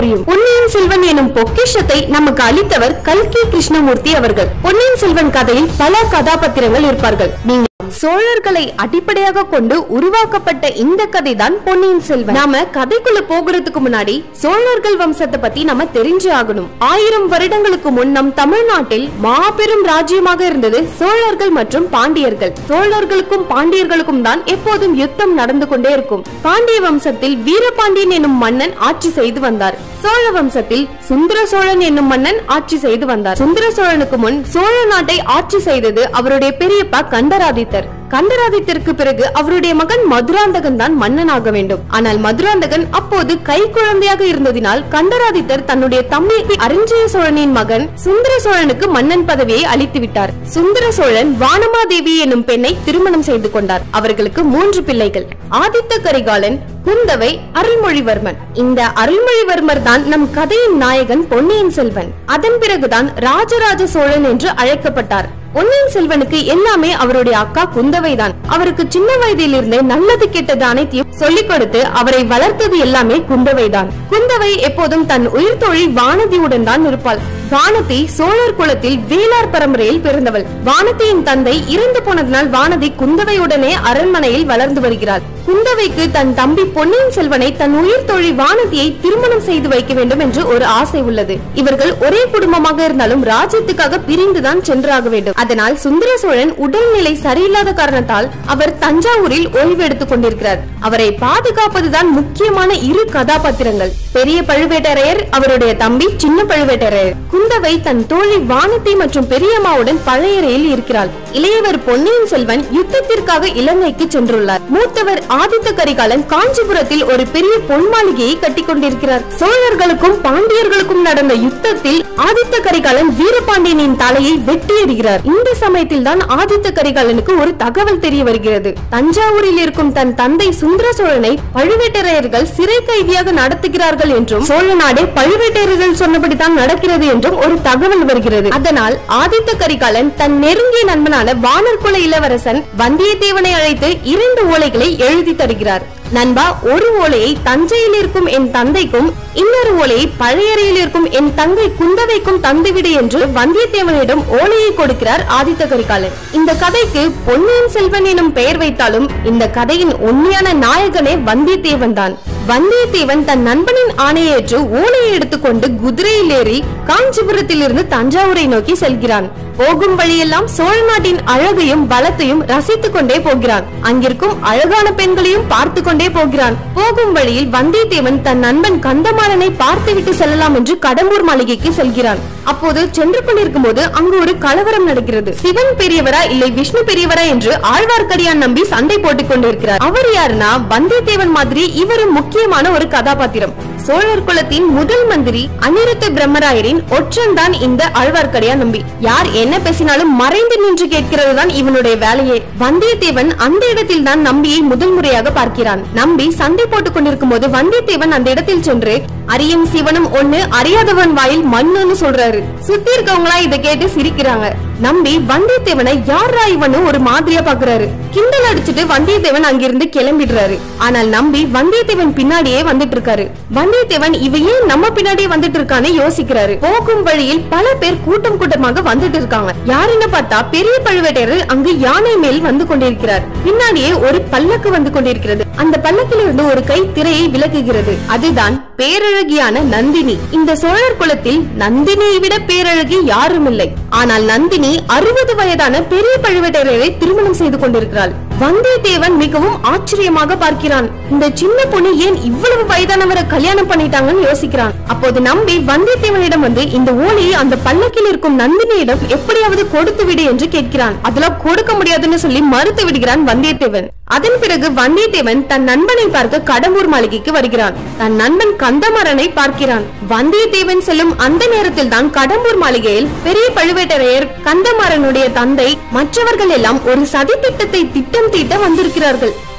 புரியும் பொன்னியின் செல்வன் எனும் பொக்கிஷத்தை நமக்கு அளித்தவர் கல்கி கிருஷ்ணமூர்த்தி அவர்கள் பொன்னியின் செல்வன் கதையில் பல கதாபாத்திரங்கள் இருப்பார்கள் நீங்க சோழர்களை அடிப்படையாக கொண்டு உருவாக்கப்பட்ட இந்த கதை தான் பொன்னியின் செல்வன் நாம கதைக்குள்ள போகிறதுக்கு முன்னாடி சோழர்கள் வம்சத்தை பத்தி நம்ம தெரிஞ்சு ஆகணும் ஆயிரம் வருடங்களுக்கு முன் நம் தமிழ்நாட்டில் மாபெரும் ராஜ்யமாக இருந்தது சோழர்கள் மற்றும் பாண்டியர்கள் சோழர்களுக்கும் பாண்டியர்களுக்கும் தான் எப்போதும் யுத்தம் நடந்து கொண்டே இருக்கும் பாண்டிய வம்சத்தில் வீரபாண்டியன் என்னும் மன்னன் ஆட்சி செய்து வந்தார் சோழ வம்சத்தில் சுந்தர சோழன் என்னும் மன்னன் ஆட்சி செய்து வந்தார் சுந்தர சோழனுக்கு முன் சோழ நாட்டை ஆட்சி செய்தது அவருடைய பெரியப்பா கண்டராதித்தர் கண்டராதித்தருக்கு பிறகு அவருடைய மகன் மதுராந்தகன் தான் மன்னனாக வேண்டும் ஆனால் மதுராந்தகன் அப்போது கை குழந்தையாக இருந்ததினால் கண்டராதித்தர் தன்னுடைய தம்பி அரிஞ்சய சோழனின் மகன் சுந்தர சோழனுக்கு மன்னன் பதவியை அளித்து விட்டார் சுந்தர சோழன் வானமாதேவி என்னும் பெண்ணை திருமணம் செய்து கொண்டார் அவர்களுக்கு மூன்று பிள்ளைகள் ஆதித்த கரிகாலன் குந்தவை அருள்மொழிவர்மன் இந்த அருள்மொழிவர்மர் தான் நம் கதையின் நாயகன் பொன்னியின் செல்வன் அதன் பிறகுதான் ராஜராஜ சோழன் என்று அழைக்கப்பட்டார் பொன்னியின் செல்வனுக்கு எல்லாமே அவருடைய அக்கா குந்தவை தான் அவருக்கு சின்ன வயதில் இருந்தே நல்லது கெட்டது அனைத்தையும் சொல்லிக் கொடுத்து அவரை வளர்த்தது எல்லாமே குந்தவை தான் குந்தவை எப்போதும் தன் உயிர் தோழி வானதியுடன் தான் இருப்பாள் வானதி சோழர் குலத்தில் வேளார் பரம்பரையில் பிறந்தவள் வானதியின் தந்தை இறந்து போனதனால் வானதி குந்தவையுடனே அரண்மனையில் வளர்ந்து வருகிறாள் குந்தவைக்கு தன் தம்பி பொன்னியின் செல்வனை தன் உயிர் தோழி வானதியை திருமணம் செய்து வைக்க வேண்டும் என்று ஒரு ஆசை உள்ளது இவர்கள் ஒரே குடும்பமாக இருந்தாலும் ராஜ்யத்துக்காக பிரிந்துதான் சென்றாக வேண்டும் அதனால் சுந்தர சோழன் உடல்நிலை சரியில்லாத காரணத்தால் அவர் தஞ்சாவூரில் ஓய்வு எடுத்துக் கொண்டிருக்கிறார் அவரை பாதுகாப்பதுதான் முக்கியமான இரு கதாபாத்திரங்கள் பெரிய பழுவேட்டரையர் அவருடைய தம்பி சின்ன பழுவேட்டரையர் குந்தவை தன் தோழி வானதி மற்றும் பெரியம்மாவுடன் பழையறையில் இருக்கிறாள் இளையவர் பொன்னியின் செல்வன் யுத்தத்திற்காக இலங்கைக்கு சென்றுள்ளார் மூத்தவர் ஆதித்த கரிகாலன் காஞ்சிபுரத்தில் ஒரு பெரிய பொன் மாளிகையை கட்டிக் கொண்டிருக்கிறார் சோழர்களுக்கும் பாண்டியர்களுக்கும் நடந்த யுத்தத்தில் ஆதித்த கரிகாலன் வீரபாண்டியனின் தலையை வெட்டி எறிகிறார் இந்த சமயத்தில் தான் ஆதித்த கரிகாலனுக்கு ஒரு தகவல் தெரிய வருகிறது தஞ்சாவூரில் இருக்கும் தன் தந்தை சுந்தர சோழனை பழுவேட்டரையர்கள் சிறை கைதியாக நடத்துகிறார்கள் என்றும் சோழ நாடே பழுவேட்டரையர்கள் சொன்னபடிதான் நடக்கிறது என்றும் ஒரு தகவல் வருகிறது அதனால் ஆதித்த கரிகாலன் தன் நெருங்கிய நண்பனான வானர்குல இளவரசன் வந்தியத்தேவனை அழைத்து இரண்டு ஓலைகளை எழுதி தருகிறார் நண்பா ஒரு ஓலையை தஞ்சையில் இருக்கும் என் தந்தைக்கும் இன்னொரு ஓலையை பழையறையில் இருக்கும் என் தங்கை குந்தவைக்கும் தந்துவிடு என்று வந்தியத்தேவனிடம் ஓலையை கொடுக்கிறார் ஆதித்த கரிகாலன் இந்த கதைக்கு பொன்னியின் செல்வன் எனும் பெயர் வைத்தாலும் இந்த கதையின் உண்மையான நாயகனே வந்தியத்தேவன் தான் வந்தியத்தேவன் தன் நண்பனின் ஆணையேற்று ஓலையை எடுத்துக்கொண்டு குதிரையில் ஏறி காஞ்சிபுரத்தில் இருந்து தஞ்சாவூரை நோக்கி செல்கிறான் போகும் வழியெல்லாம் சோழ நாட்டின் அழகையும் பலத்தையும் ரசித்துக் கொண்டே போகிறான் அங்கிருக்கும் அழகான பெண்களையும் பார்த்து கொண்டே போகிறான் போகும் வழியில் வந்தியத்தேவன் தன் நண்பன் கந்தமாறனை பார்த்துவிட்டு செல்லலாம் என்று கடம்பூர் மாளிகைக்கு செல்கிறான் அப்போது சென்று கொண்டிருக்கும் போது அங்கு ஒரு கலவரம் நடக்கிறது சிவன் பெரியவரா இல்லை விஷ்ணு பெரியவரா என்று ஆழ்வார்க்கடியான் நம்பி சண்டை போட்டுக் கொண்டிருக்கிறார் அவர் யாருன்னா வந்தியத்தேவன் மாதிரி இவரும் முக்கியமான ஒரு கதாபாத்திரம் சோழர் குலத்தின் முதல் மந்திரி அனிருத்த பிரம்மராயரின் ஒற்றன் தான் இந்த ஆழ்வார்க்கடியான் நம்பி யார் என்ன பேசினாலும் மறைந்து நின்று கேட்கிறது தான் இவனுடைய வேலையே வந்தியத்தேவன் அந்த இடத்தில் தான் நம்பியை முதல் முறையாக பார்க்கிறான் நம்பி சண்டை போட்டுக் கொண்டிருக்கும் போது வந்தியத்தேவன் அந்த இடத்தில் சென்று அரியும் சிவனும் ஒண்ணு அறியாதவன் வாயில் மண்ணுன்னு சொல்றாரு சுத்தி இருக்கவங்களா இதை கேட்டு சிரிக்கிறாங்க நம்பி வந்தியத்தேவனை யாரா இவனு ஒரு மாதிரியா பாக்குறாரு கிண்டல் அடிச்சுட்டு வந்தியத்தேவன் அங்கிருந்து கிளம்பிடுறாரு ஆனால் நம்பி வந்தியத்தேவன் பின்னாடியே வந்துட்டு இருக்காரு வந்தியத்தேவன் இவ ஏன் நம்ம பின்னாடியே வந்துட்டு இருக்கான்னு யோசிக்கிறாரு போகும் வழியில் பல பேர் கூட்டம் கூட்டமாக வந்துட்டு இருக்காங்க யாருன்னு பார்த்தா பெரிய பழுவேட்டையர் அங்கு யானை மேல் வந்து கொண்டிருக்கிறார் பின்னாடியே ஒரு பல்லக்கு வந்து கொண்டிருக்கிறது அந்த பல்லக்கில் இருந்து ஒரு கை திரையை விலகுகிறது அதுதான் பேரழகியான நந்தினி இந்த சோழர் குலத்தில் நந்தினியை விட பேரழகி யாரும் இல்லை ஆனால் நந்தினி அறுபது வயதான பெரிய பழுவேட்டரையரை திருமணம் செய்து கொண்டிருக்கிறாள் வந்தியத்தேவன் மிகவும் ஆச்சரியமாக பார்க்கிறான் இந்த சின்ன பொண்ணு ஏன் இவ்வளவு வயதானவரை கல்யாணம் பண்ணிட்டாங்கன்னு யோசிக்கிறான் அப்போது நம்பி வந்தியத்தேவனிடம் வந்து இந்த ஓலையை அந்த பல்லக்கில் இருக்கும் நந்தினியிடம் எப்படியாவது கொடுத்து விடு என்று கேட்கிறான் அதெல்லாம் கொடுக்க முடியாதுன்னு சொல்லி மறுத்து விடுகிறான் வந்தியத்தேவன் அதன் பிறகு வந்தியத்தேவன் தன் நண்பனை பார்க்க கடம்பூர் மாளிகைக்கு வருகிறான் தன் நண்பன் கந்தமாறனை பார்க்கிறான் வந்தியத்தேவன் செல்லும் அந்த நேரத்தில் தான் கடம்பூர் மாளிகையில் பெரிய பழுவேட்டரையர் கந்தமாறனுடைய தந்தை மற்றவர்கள் எல்லாம் ஒரு சதி திட்டத்தை திட்டம் தீட்ட வந்திருக்கிறார்கள்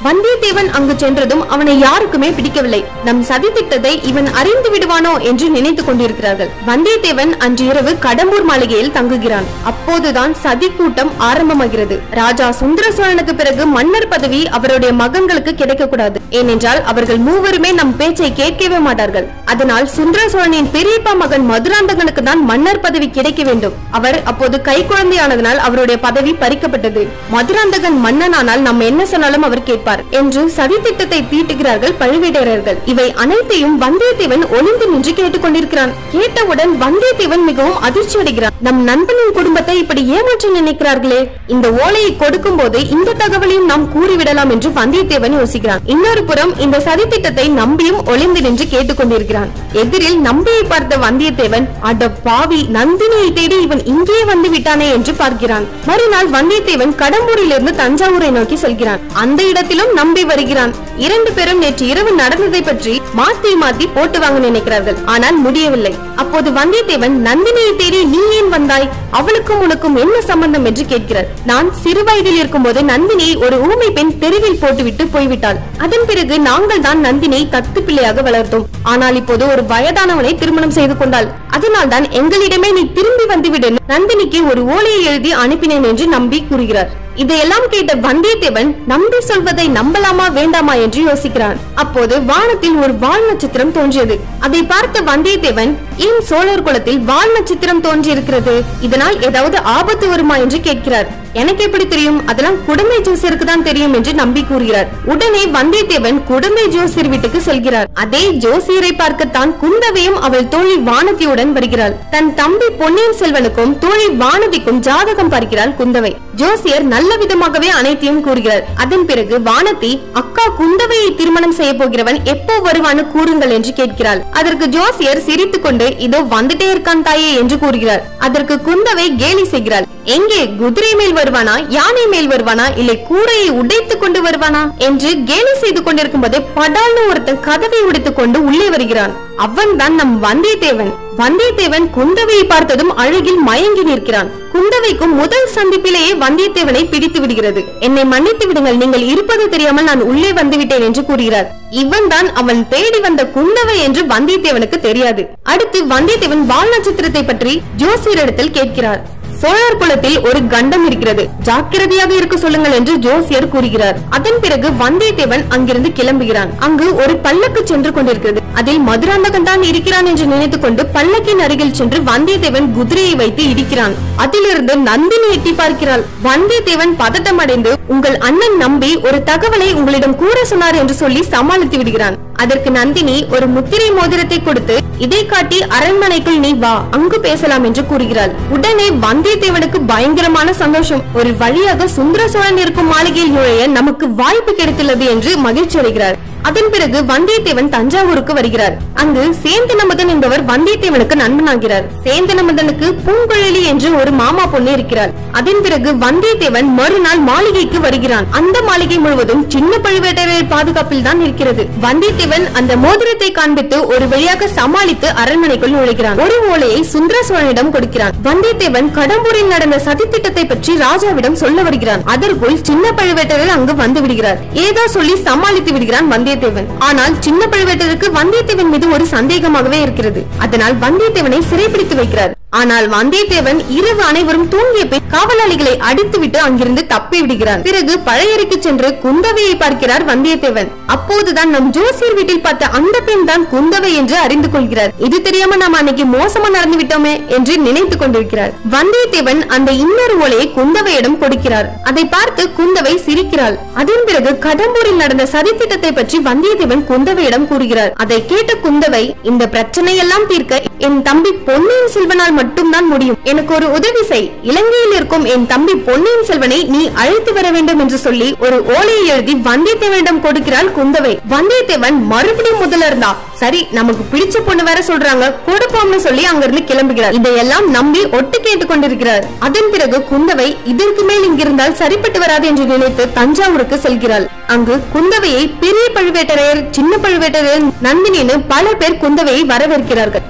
வந்தியத்தேவன் அங்கு சென்றதும் அவனை யாருக்குமே பிடிக்கவில்லை நம் சதி திட்டத்தை இவன் அறிந்து விடுவானோ என்று நினைத்துக் கொண்டிருக்கிறார்கள் வந்தியத்தேவன் அன்று இரவு கடம்பூர் மாளிகையில் தங்குகிறான் அப்போதுதான் சதி கூட்டம் ஆரம்பமாகிறது ராஜா சுந்தர சோழனுக்கு பிறகு மன்னர் பதவி அவருடைய மகன்களுக்கு கிடைக்கக்கூடாது ஏனென்றால் அவர்கள் மூவருமே நம் பேச்சை கேட்கவே மாட்டார்கள் அதனால் சுந்தர சோழனின் பெரியப்பா மகன் மதுராந்தகனுக்கு தான் மன்னர் பதவி கிடைக்க வேண்டும் அவர் அப்போது கை குழந்தையானதனால் அவருடைய பதவி பறிக்கப்பட்டது மதுராந்தகன் மன்னனானால் நம்ம என்ன சொன்னாலும் அவர் கேட்பார் என்று சதி திட்டத்தை தீட்டுகிறார்கள் பழுவேட்டரையர்கள் இவை அனைத்தையும் வந்தியத்தேவன் ஒளிந்து நின்று கேட்டுக்கொண்டிருக்கிறான் கேட்டவுடன் வந்தியத்தேவன் மிகவும் அதிர்ச்சி அடைகிறான் நம் நண்பனின் குடும்பத்தை இப்படி ஏமாற்ற நினைக்கிறார்களே இந்த ஓலையை கொடுக்கும் போது இந்த தகவலையும் நாம் கூறிவிடலாம் என்று வந்தியத்தேவன் யோசிக்கிறான் இன்னொரு புறம் இந்த சதி திட்டத்தை நம்பியும் ஒளிந்து நின்று கேட்டுக்கொண்டிருக்கிறான் எதிரில் நம்பியை பார்த்த வந்தியத்தேவன் அட பாவி நந்தினியை தேடி இவன் இங்கே வந்து விட்டானே என்று பார்க்கிறான் மறுநாள் வந்தியத்தேவன் கடம்பூரிலிருந்து தஞ்சாவூரை நோக்கி செல்கிறான் அந்த இடத்திலும் நம்பி வருகிறான் இரண்டு பேரும் நேற்று இரவு நடந்ததை பற்றி மாத்தி மாத்தி போட்டு வாங்க நினைக்கிறார்கள் ஆனால் முடியவில்லை அப்போது வந்தியத்தேவன் நந்தினியை தேடி நீ ஏன் வந்தாய் அவளுக்கும் உனக்கும் என்ன சம்பந்தம் என்று கேட்கிறார் நான் சிறு வயதில் இருக்கும்போது நந்தினியை ஒரு ஊமை பெண் தெருவில் போட்டுவிட்டு போய்விட்டாள் அதன் பிறகு நாங்கள் தான் நந்தினியை தத்து பிள்ளையாக வளர்த்தோம் ஆனால் இப்போது ஒரு வயதானவனை திருமணம் செய்து கொண்டாள் அதனால் தான் எங்களிடமே நீ திரும்பி வந்துவிடு நந்தினிக்கு ஒரு ஓலையை எழுதி அனுப்பினேன் என்று நம்பி கூறுகிறார் இதையெல்லாம் கேட்ட வந்தியத்தேவன் நம்பி சொல்வதை நம்பலாமா வேண்டாமா என்று யோசிக்கிறான் அப்போது வானத்தில் ஒரு வால் நட்சத்திரம் தோன்றியது அதை பார்த்த வந்தியத்தேவன் ஏன் சோழர் குலத்தில் வால் நட்சத்திரம் தோன்றியிருக்கிறது இதனால் ஏதாவது ஆபத்து வருமா என்று கேட்கிறார் எனக்கு எப்படி தெரியும் அதெல்லாம் குடந்தை ஜோசியருக்கு தான் தெரியும் என்று நம்பி கூறுகிறார் உடனே வந்தியத்தேவன் குடந்தை ஜோசியர் வீட்டுக்கு செல்கிறார் அதே ஜோசியரை பார்க்கத்தான் குந்தவையும் அவள் தோழி வானதியுடன் வருகிறாள் தன் தம்பி பொன்னியின் செல்வனுக்கும் தோழி வானதிக்கும் ஜாதகம் பார்க்கிறாள் குந்தவை ஜோசியர் நல்ல விதமாகவே அனைத்தையும் கூறுகிறார் அதன் பிறகு வானதி அக்கா குந்தவையை திருமணம் செய்ய போகிறவன் எப்போ வருவான்னு கூறுங்கள் என்று கேட்கிறாள் அதற்கு ஜோசியர் சிரித்துக் கொண்டு இதோ வந்துட்டே இருக்கான் தாயே என்று கூறுகிறார் அதற்கு குந்தவை கேலி செய்கிறாள் எங்கே குதிரை மேல் வருவானா யானை மேல் வருவானா இல்லை கூரையை உடைத்துக் கொண்டு வருவானா என்று கேலி செய்து கொண்டிருக்கும் போதே படால்னு ஒருத்தன் கதவை உடைத்துக் கொண்டு உள்ளே வருகிறான் அவன் தான் நம் வந்தியத்தேவன் வந்தியத்தேவன் குந்தவையை பார்த்ததும் அழகில் மயங்கி நிற்கிறான் குந்தவைக்கும் முதல் சந்திப்பிலேயே வந்தியத்தேவனை பிடித்து விடுகிறது என்னை மன்னித்து விடுங்கள் நீங்கள் இருப்பது தெரியாமல் நான் உள்ளே வந்து விட்டேன் என்று கூறுகிறார் இவன் தான் அவன் தேடி வந்த குந்தவை என்று வந்தியத்தேவனுக்கு தெரியாது அடுத்து வந்தியத்தேவன் வால் நட்சத்திரத்தை பற்றி ஜோசியரிடத்தில் கேட்கிறார் சோழர் குலத்தில் ஒரு கண்டம் இருக்கிறது ஜாக்கிரதையாக இருக்க சொல்லுங்கள் என்று ஜோசியர் கூறுகிறார் அதன் பிறகு வந்தியத்தேவன் அங்கிருந்து கிளம்புகிறான் அங்கு ஒரு பல்லக்கு சென்று கொண்டிருக்கிறது அதில் மதுராந்தகன் தான் இருக்கிறான் என்று நினைத்துக் கொண்டு பல்லக்கின் அருகில் சென்று வந்தியத்தேவன் குதிரையை வைத்து இடிக்கிறான் அதிலிருந்து நந்தினி எட்டி பார்க்கிறாள் வந்தியத்தேவன் பதட்டம் அடைந்து உங்கள் அண்ணன் நம்பி ஒரு தகவலை உங்களிடம் கூற சொன்னார் என்று சொல்லி சமாளித்து விடுகிறான் அதற்கு நந்தினி ஒரு முத்திரை மோதிரத்தை கொடுத்து இதை காட்டி அரண்மனைக்குள் நீ வா அங்கு பேசலாம் என்று கூறுகிறாள் உடனே வந்தியத்தேவனுக்கு பயங்கரமான சந்தோஷம் ஒரு வழியாக சுந்தர சோழன் இருக்கும் மாளிகையில் நுழைய நமக்கு வாய்ப்பு கிடைத்துள்ளது என்று மகிழ்ச்சி அடைகிறார் அதன் பிறகு வந்தியத்தேவன் தஞ்சாவூருக்கு வருகிறார் அங்கு சேந்தனமதன் என்பவர் வந்தியத்தேவனுக்கு நண்பனாகிறார் சேந்தனமதனுக்கு பூங்குழலி என்று ஒரு மாமா பொண்ணு இருக்கிறார் அதன் பிறகு வந்தியத்தேவன் மறுநாள் மாளிகைக்கு வருகிறான் அந்த மாளிகை முழுவதும் சின்ன பழுவேட்டரையர் பாதுகாப்பில் தான் இருக்கிறது வந்தியத்தேவன் அந்த மோதிரத்தை காண்பித்து ஒரு வழியாக சமாளித்து அரண்மனைக்குள் நுழைகிறான் ஒரு ஓலையை சுந்தர சோழனிடம் கொடுக்கிறான் வந்தியத்தேவன் கடம்பூரில் நடந்த சதித்திட்டத்தை பற்றி ராஜாவிடம் சொல்ல வருகிறான் அதற்குள் சின்ன பழுவேட்டரர் அங்கு வந்து விடுகிறார் ஏதோ சொல்லி சமாளித்து விடுகிறான் வந்தியத்தேவன் ஆனால் சின்ன பழுவேட்டருக்கு வந்தியத்தேவன் மீது ஒரு சந்தேகமாகவே இருக்கிறது அதனால் வந்தியத்தேவனை சிறைப்பிடித்து வைக்கிறார் ஆனால் வந்தியத்தேவன் இரவு அனைவரும் தூங்கிய பின் காவலாளிகளை அடித்துவிட்டு அங்கிருந்து தப்பி விடுகிறான் பிறகு பழையறைக்கு சென்று குந்தவையை பார்க்கிறார் வந்தியத்தேவன் அப்போதுதான் நம் ஜோசியர் வீட்டில் பார்த்த அந்த பெண் தான் குந்தவை என்று அறிந்து கொள்கிறார் இது தெரியாம நாம் அன்னைக்கு மோசமா நடந்து விட்டோமே என்று நினைத்துக் கொண்டிருக்கிறார் வந்தியத்தேவன் அந்த இன்னொரு ஓலையை குந்தவையிடம் கொடுக்கிறார் அதை பார்த்து குந்தவை சிரிக்கிறாள் அதன் பிறகு கடம்பூரில் நடந்த சதித்திட்டத்தை பற்றி வந்தியத்தேவன் குந்தவையிடம் கூறுகிறார் அதை கேட்ட குந்தவை இந்த பிரச்சனையெல்லாம் தீர்க்க என் தம்பி பொன்னியின் செல்வனால் மட்டும்தான் முடியும் எனக்கு ஒரு உதவி செய் இலங்கையில் இருக்கும் என் தம்பி பொன்னியின் செல்வனை நீ அழைத்து வர வேண்டும் என்று சொல்லி ஒரு ஓலையை எழுதி வந்தியத்தேவனிடம் கொடுக்கிறாள் குந்தவை வந்தியத்தேவன் மறுபடியும் முதல்ல இருந்தா சரி நமக்கு பிடிச்ச பொண்ணு வேற சொல்றாங்க கொடுப்போம்னு சொல்லி அங்கிருந்து கிளம்புகிறார் இதையெல்லாம் நம்பி ஒட்டு கேட்டுக் கொண்டிருக்கிறார் அதன் பிறகு குந்தவை இதற்கு மேல் இங்கிருந்தால் சரிப்பட்டு வராது என்று நினைத்து தஞ்சாவூருக்கு செல்கிறாள் அங்கு குந்தவையை பெரிய பழுவேட்டரையர் சின்ன பழுவேட்டரையர் நந்தினின்னு பல பேர் குந்தவையை வரவேற்கிறார்கள் குந்தவை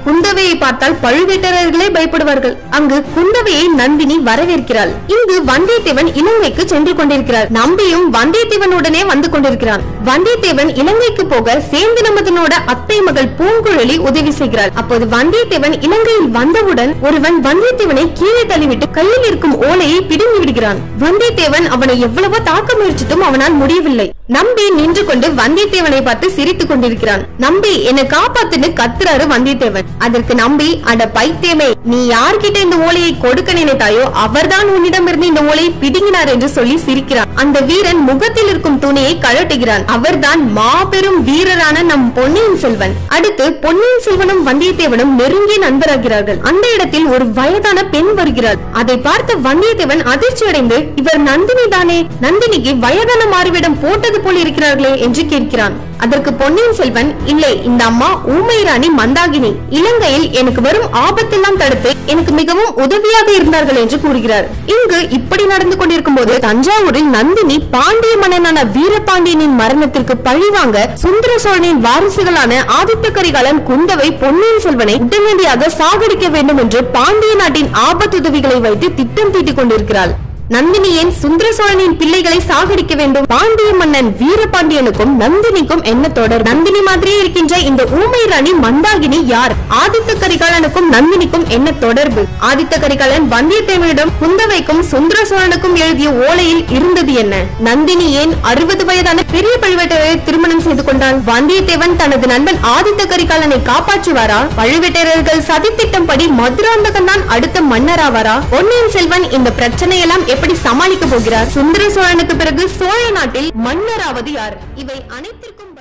ஓலையை பார்த்தால் பழுவேட்டரர்களே பயப்படுவார்கள் அங்கு குந்தவையை நந்தினி வரவேற்கிறாள் இங்கு வந்தியத்தேவன் இலங்கைக்கு சென்று கொண்டிருக்கிறார் நம்பியும் வந்தியத்தேவனுடனே வந்து கொண்டிருக்கிறான் வந்தியத்தேவன் இலங்கைக்கு போக சேந்தனமதனோட அத்தை மகள் பூங்குழலி உதவி செய்கிறாள் அப்போது வந்தியத்தேவன் இலங்கையில் வந்தவுடன் ஒருவன் வந்தியத்தேவனை கீழே தள்ளிவிட்டு கையில் இருக்கும் ஓலையை பிடுங்கி விடுகிறான் வந்தியத்தேவன் அவனை எவ்வளவோ தாக்க முயற்சித்தும் அவனால் முடியவில்லை நம்பி நின்று கொண்டு வந்தியத்தேவனை பார்த்து சிரித்துக் கொண்டிருக்கிறான் நம்பி என்னை காப்பாத்துன்னு கத்துறாரு வந்தியத்தேவன் அதற்கு நம்பி அட பைத்தியமே நீ யார்கிட்ட இந்த ஓலையை கொடுக்க நினைத்தாயோ அவர்தான் உன்னிடமிருந்து இந்த ஓலையை பிடுங்கினார் என்று சொல்லி சிரிக்கிறான் அந்த வீரன் முகத்தில் இருக்கும் துணியை கழட்டுகிறான் அவர்தான் மாபெரும் வீரரான நம் பொன்னியின் செல்வன் அடுத்து பொன்னியின் செல்வனும் வந்தியத்தேவனும் நெருங்கிய நண்பராகிறார்கள் அந்த இடத்தில் ஒரு வயதான பெண் வருகிறார் அதை பார்த்த வந்தியத்தேவன் அதிர்ச்சி அடைந்து இவர் நந்தினி தானே நந்தினிக்கு வயதான மாறுவிடம் போட்டது போல் இருக்கிறார்களே என்று கேட்கிறான் அதற்கு பொன்னியின் செல்வன் இல்லை இந்த அம்மா ஊமை ராணி மந்தாகினி இலங்கையில் எனக்கு வரும் ஆபத்தெல்லாம் தடுத்து எனக்கு மிகவும் உதவியாக இருந்தார்கள் என்று கூறுகிறார் இங்கு இப்படி நடந்து கொண்டிருக்கும் போது தஞ்சாவூரில் நந்தினி பாண்டிய மன்னனான வீரபாண்டியனின் மரணத்திற்கு பழிவாங்க சுந்தர சோழனின் வாரிசுகளான ஆதித்த கரிகாலன் குந்தவை பொன்னியின் செல்வனை உடனடியாக சாகடிக்க வேண்டும் என்று பாண்டிய நாட்டின் ஆபத்துதவிகளை வைத்து திட்டம் தீட்டிக் கொண்டிருக்கிறாள் நந்தினி ஏன் சுந்தர சோழனின் பிள்ளைகளை சாகடிக்க வேண்டும் பாண்டிய மன்னன் வீரபாண்டியனுக்கும் நந்தினிக்கும் என்ன தொடர் நந்தினி மாதிரியே இருக்கின்ற இந்த ஊமை ராணி மந்தாகினி யார் ஆதித்த கரிகாலனுக்கும் நந்தினிக்கும் என்ன தொடர்பு ஆதித்த கரிகாலன் வந்தியத்தேவனிடம் குந்தவைக்கும் சுந்தர சோழனுக்கும் எழுதிய ஓலையில் இருந்தது என்ன நந்தினி ஏன் அறுபது வயதான பெரிய பழுவேட்டரையரை திருமணம் செய்து கொண்டான் வந்தியத்தேவன் தனது நண்பன் ஆதித்த கரிகாலனை காப்பாற்றுவாரா பழுவேட்டரர்கள் சதித்திட்டம் படி மதுராந்தகன் தான் அடுத்த மன்னராவாரா பொன்னியின் செல்வன் இந்த பிரச்சனையெல்லாம் எப்படி சமாளிக்க போகிறார் சுந்தர சோழனுக்கு பிறகு சோழ நாட்டில் மன்னராவது யார் இவை அனைத்திற்கும்